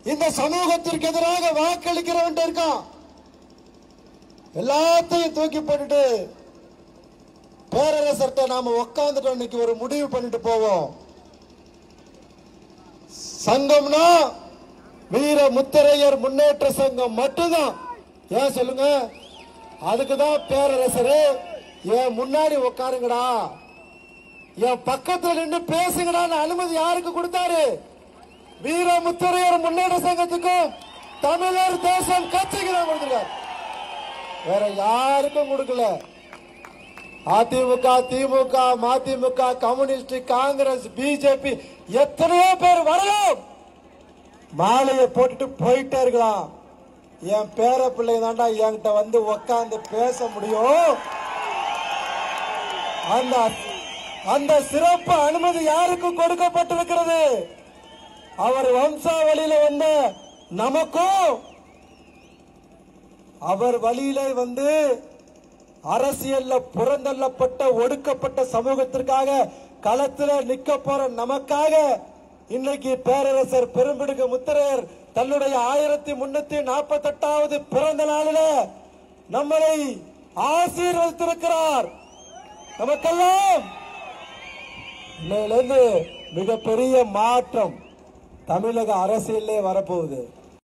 இந்த சமூகத்திற்கு எதிராக வாக்களிக்கிறவன் இருக்கான் எல்லாத்தையும் தூக்கி போட்டுட்டு பேரரசர்கிட்ட நாம உக்காந்துட்டோம் இன்னைக்கு ஒரு முடிவு பண்ணிட்டு போவோம் சங்கம்னா வீர முத்தரையர் முன்னேற்ற சங்கம் மட்டும்தான் ஏன் சொல்லுங்க அதுக்குதான் பேரரசரு என் முன்னாடி உட்காருங்கடா என் பக்கத்துல நின்று பேசுங்கடான்னு அனுமதி யாருக்கு கொடுத்தாரு வீர முத்தரையர் முன்னேற்ற சங்கத்துக்கும் தமிழர் தேசம் கட்சிக்கு தான் கொடுத்திருக்காரு வேற யாருக்கும் கொடுக்கல அதிமுக திமுக மதிமுக கம்யூனிஸ்ட் காங்கிரஸ் பிஜேபி எத்தனையோ பேர் வரலாம் மாலையை போட்டுட்டு போயிட்டே இருக்கலாம் என் பேர பிள்ளை தாண்டா என்கிட்ட வந்து உக்காந்து பேச முடியும் அந்த அந்த சிறப்பு அனுமதி யாருக்கு கொடுக்கப்பட்டிருக்கிறது அவர் வம்சாவளியில வந்த நமக்கும் அவர் வழியிலே வந்து அரசியல்ல புறந்தள்ளப்பட்ட ஒடுக்கப்பட்ட சமூகத்திற்காக களத்துல நிக்க போற நமக்காக இன்னைக்கு பேரரசர் பெரும்பிடுகு முத்திரையர் தன்னுடைய ஆயிரத்தி முன்னூத்தி நாற்பத்தி எட்டாவது பிறந்த நாளில நம்மளை ஆசீர்வதித்திருக்கிறார் நமக்கெல்லாம் இன்னையிலிருந்து மிகப்பெரிய மாற்றம் தமிழக அரசியலே வரப்போகுது